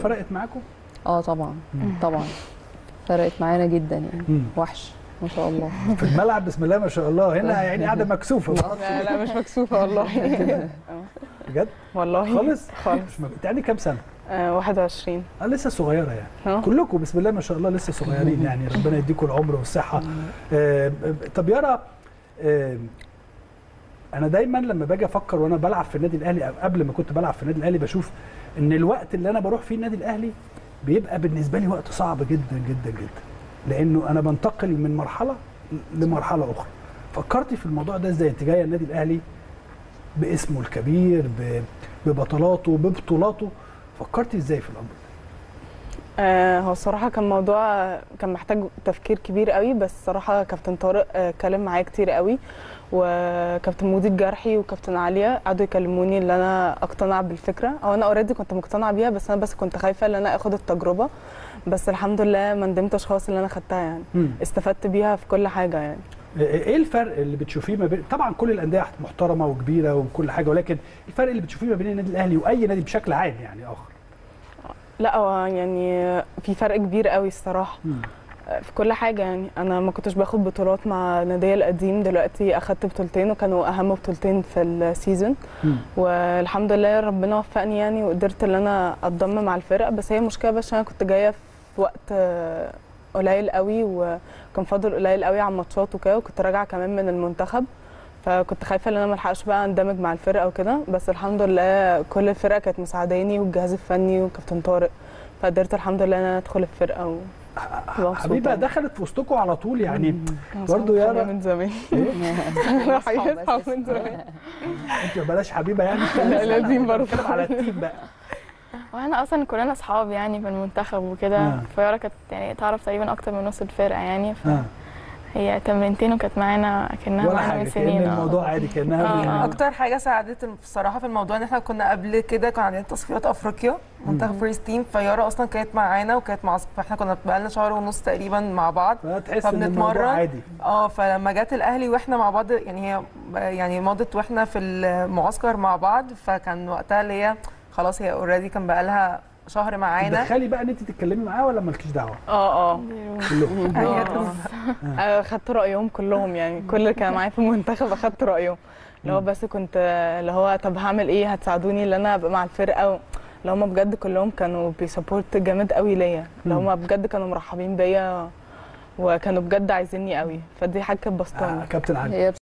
فرقت معاكم؟ اه طبعا مم. طبعا فرقت معانا جدا يعني مم. وحش ما شاء الله في الملعب بسم الله ما شاء الله هنا يعني قاعده مكسوفه لا لا مش مكسوفه والله بجد والله خالص خالص مش مك... انت عندك كام سنه؟ آه 21 اه لسه صغيره يعني اه كلكم بسم الله ما شاء الله لسه صغيرين يعني ربنا يديكم العمر والصحه آه طب يارا آه انا دايما لما باجي افكر وانا بلعب في النادي الاهلي أو قبل ما كنت بلعب في النادي الاهلي بشوف ان الوقت اللي انا بروح فيه النادي الاهلي بيبقى بالنسبه لي وقت صعب جدا جدا جدا لانه انا بنتقل من مرحله لمرحله اخرى فكرتي في الموضوع ده ازاي انت جايه النادي الاهلي باسمه الكبير ب- ببطلاته ببطولاته فكرتي ازاي في الامر ده آه، هو الصراحة كان موضوع كان محتاج تفكير كبير قوي بس الصراحة كابتن طارق آه، اتكلم معايا كتير قوي وكابتن مودي الجرحي وكابتن عليا قعدوا يكلموني ان انا اقتنع بالفكرة او انا اوريدي كنت مقتنعة بيها بس انا بس كنت خايفة ان انا اخد التجربة بس الحمد لله ما ندمتش خالص ان انا خدتها يعني مم. استفدت بيها في كل حاجة يعني ايه الفرق اللي بتشوفيه ما بين طبعا كل الانديه محترمه وكبيره وكل حاجه ولكن الفرق اللي بتشوفيه ما بين النادي الاهلي واي نادي بشكل عام يعني اخر لا هو يعني في فرق كبير قوي الصراحة في كل حاجة يعني أنا ما كنتش باخد بطولات مع نادي القديم دلوقتي أخدت بطولتين وكانوا أهم بطولتين في السيزون مم. والحمد لله ربنا وفقني يعني وقدرت إن أنا أتضم مع الفرق بس هي مشكلة بس عشان أنا كنت جاية في وقت آه، قليل قوي وكان فاضل قليل قوي على الماتشات وكده وكنت راجعة كمان من المنتخب فكنت خايفة إن أنا ملحقش بقى أندمج مع الفرقة وكده بس الحمد لله كل الفرقة كانت مساعداني والجهاز الفني وكابتن طارق فقدرت الحمد لله إن أنا أدخل الفرقة و... مبسوطة. حبيبه دخلت في وسطكم على طول يعني أنا برضو صحاب يارا- من زمان إحنا حقيقي أصحاب أصحاب أساساً. من زمان انت بلاش حبيبه يعني لا، لازم برضه. بتكلم على التيم بقى واحنا اصلا كلنا اصحاب يعني في المنتخب وكده آه. فيارا كانت يعني تعرف تقريبا اكتر من نص الفرقه يعني آه. فهي تمرينتين وكانت معانا كانها ولا معانا حاجه من كان سنين آه. الموضوع عادي كانها آه. يعني اكتر حاجه ساعدت الصراحه في الموضوع ان احنا كنا قبل كده كان عندنا تصفيات افريقيا منتخب فريز تيم فيارا اصلا كانت معانا وكانت مع فاحنا كنا بقالنا شهر ونص تقريبا مع بعض فتحس ان الموضوع فبنتمرن. عادي اه فلما جت الاهلي واحنا مع بعض يعني هي يعني مضت واحنا في المعسكر مع بعض فكان وقتها اللي هي خلاص هي اوريدي كان بقالها شهر معانا تدخلي بقى ان انت تتكلمي معاه ولا مالكيش دعوه اه اه كلهم آه. آه، اخدت رايهم كلهم يعني كل اللي كان معايا في المنتخب اخدت رايهم اللي هو بس كنت آه، اللي هو طب هعمل ايه هتساعدوني ان انا ابقى مع الفرقه اللي هم بجد كلهم كانوا بيسبورت جامد قوي ليا اللي هم بجد كانوا مرحبين بيا وكانوا بجد عايزيني قوي فدي حاجه كانت بسطاني آه كابتن علي هي